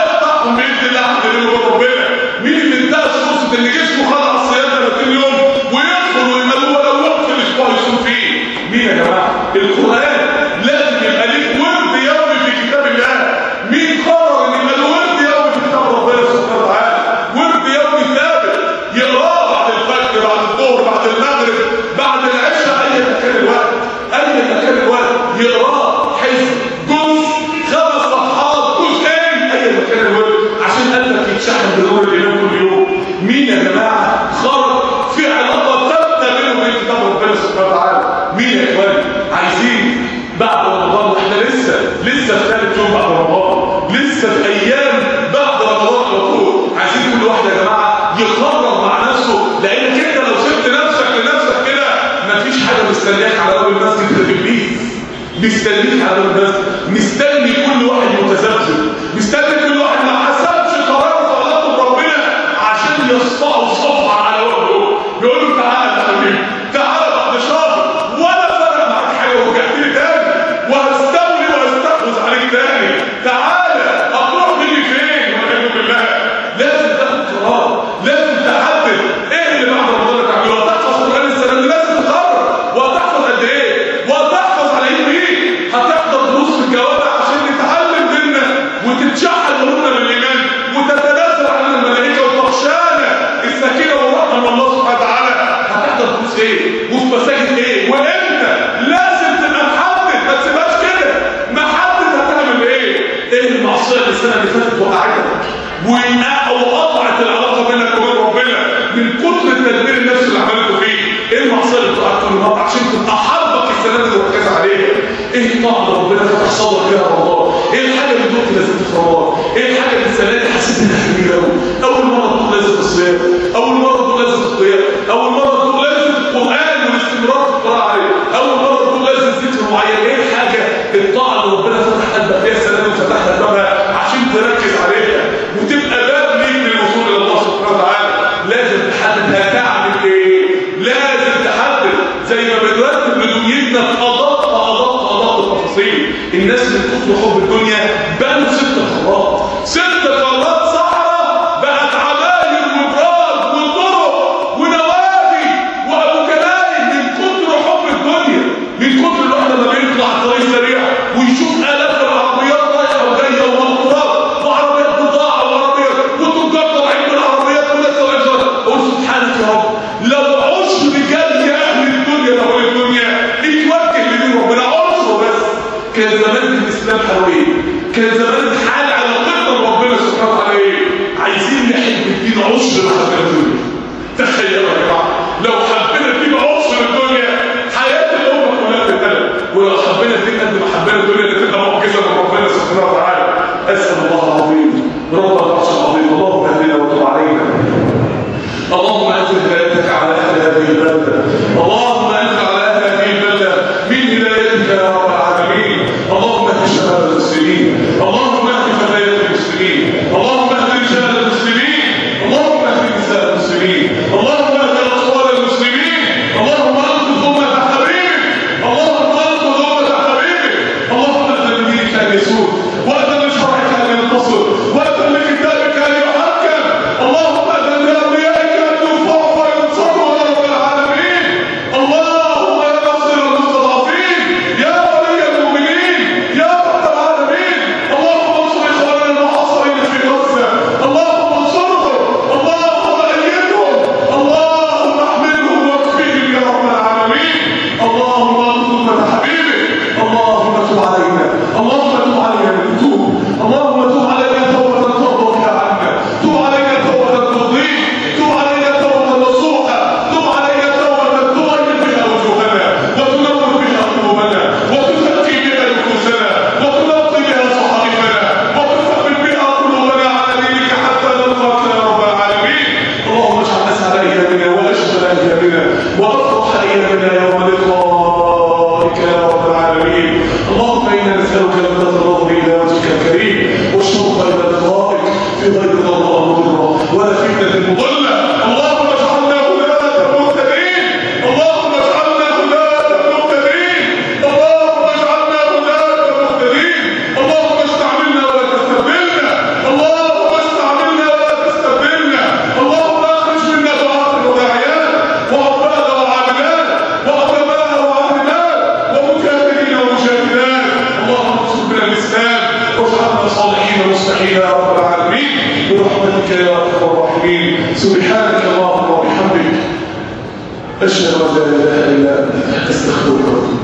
مستنيك على باب المسجد ده ابليس مستنيك على باب المسجد مستني كل واحد متذبذب مستني كل واحد ما حسبش قرار في علاقته بربنا عشان يصفعه صفعه على وجهه يقول له تعالى يا حبيبي تعالى بعد شهر ولا فرق معاك حاجه ورجعت لي تاني وهستولي وهستحوذ عليك تاني تعالى هتروح مني فين والعياذ بالله لازم تاخد قرار لازم تحدد ايه اللي بعد رمضان تعمله هتحفظ قران السنه دي لازم تقرر وهتحفظ قد ايه وهتحفظ على ايد مين هتحضر دروس في الجوامع عشان تتعلم ديننا وتتشحن قلوبنا بالايمان وتتنزل علينا الملائكه وتخشانا السكينه والرحمه من الله سبحانه وتعالى هتحضر دروس ايه وفي مساجد ايه وامتى لازم تبقى محدد ما تسيبهاش كده محدد هتعمل ايه ايه المعصيه اللي السنه اللي فاتت وقعتك وقطعت العلاقه بينك وبين ربنا من كتر التدبير النفسي اللي عملته فيه ايه المعصيه اللي بتقعد كل مره عشان تبقى حربك السنه دي وركز عليها ايه الطاعه اللي ربنا فتح صدرك فيها رمضان ايه الحاجه اللي دلوقتي لازم في رمضان ايه الحاجه اللي السنه دي حسيت انها جميله قوي اول مره تقول لازم الصيام اول مره تقول لازم القيام اول مره تقول لازم القران والاستمرار في القراءه عليه اول مره تقول لازم ذكر معين ايه الحاجه الطاعه اللي ربنا فتح قلبك فيها السنه دي وفتح لك بابها عشان تركز عليها وتبقى باب ليك للوصول الى الله سبحانه وتعالى لازم تحدد هتعمل ايه لازم تحدد زي ما بنرتب لدنيتنا في ادق ادق ادق التفاصيل الناس من كتر حب الدنيا بنوا ست قارات ست قارات صحراء بقت عماير وابراج وطرق ونوادي وابو كلام من كتر حب الدنيا من كتر الواحد لما بيطلع على الطريق سريع ويشوف الاف العربيات رايحه وجايه ومنقورات وعربيات بضاعه وعربيات وتجار طالعين من العربيات وناس طالعين قول سبحانك يا رب لو عشر رجال يا اهل الدنيا لو الدنيا اتوجه لدين ربنا عشر بس كان زمان الاسلام حواليه كان زمان الحال على قدر ربنا سبحانه وتعالى ايه عايزين نحب الدين عشر لحد الدنيا تخيلوا يا جماعه لو حبينا الدين عشر الدنيا حياه الامه كلها تتقلب ولو حبينا الدين قد ما حبينا الدنيا اللي تبقى معجزه من ربنا سبحانه وتعالى اسال الله العظيم رب العرش العظيم اللهم اهدنا وتب علينا اللهم انزل هدايتك على اهل هذه البلده اللهم انزل على اهل هذه البلده من هدايتك يا رب العالمين اللهم اهد شباب المسلمين اللهم اهد فتيات المسلمين اللهم اهد رجال المسلمين اللهم اهد نساء المسلمين اللهم اهد اطفال المسلمين اللهم انقذ امه حبيبك اللهم انقذ امه حبيبك اللهم اهد لدينك ان يسود واهد لشرعك ان ينتصر واهد لكتابك ان يحكم اللهم اهد لاوليائك ان يرفعوا وينصروا يا رب العالمين اللهم يا ناصر المستضعفين يا ولي المؤمنين يا رب العالمين اللهم انصر اخواننا المحاصرين في غزه اللهم انصرهم اللهم ايدهم اللهم احملهم واكفهم يا رب العالمين اللهم انصر امه حبيبك اللهم تب علينا اللهم تب علينا بالتوب اللهم تب علينا توبه ترضى بها عنا تب علينا توبه ترضيك تب علينا توبه نصوحه تب علينا توبه تغير بها وجوهنا وتنور بها قلوبنا وتزكي بها نفوسنا وتنقي بها صحائفنا وتثبت بها قلوبنا على دينك حتى نلقاك يا رب العالمين اللهم اجعل اسعد ايامنا واشغل ايامنا وافرح ايامنا يوم لقائك يا رب العالمين اللهم انا نسالك لذة النظر الى وجهك الكريم والشوق الى لقائك في غير ضراء مضره ولا فتنه مضله اللهم اجعلنا هداة مهتدين اللهم اجعلنا هداة مهتدين اللهم اجعلنا هداة مهتدين اللهم استعملنا ولا تستبدلنا اللهم استعملنا ولا تستبدلنا اللهم اخرج منا دعاة وداعيات وعباد وعاملات وعظماء وعاملات ومجاهدين ومجاهدات اللهم انصر بنا الاسلام واجعلنا صالحين مصلحين يا رب العالمين برحمتك يا ارحم الراحمين سبحانك اللهم وبحمدك اشهد ان لا اله الا انت استغفرك واتوب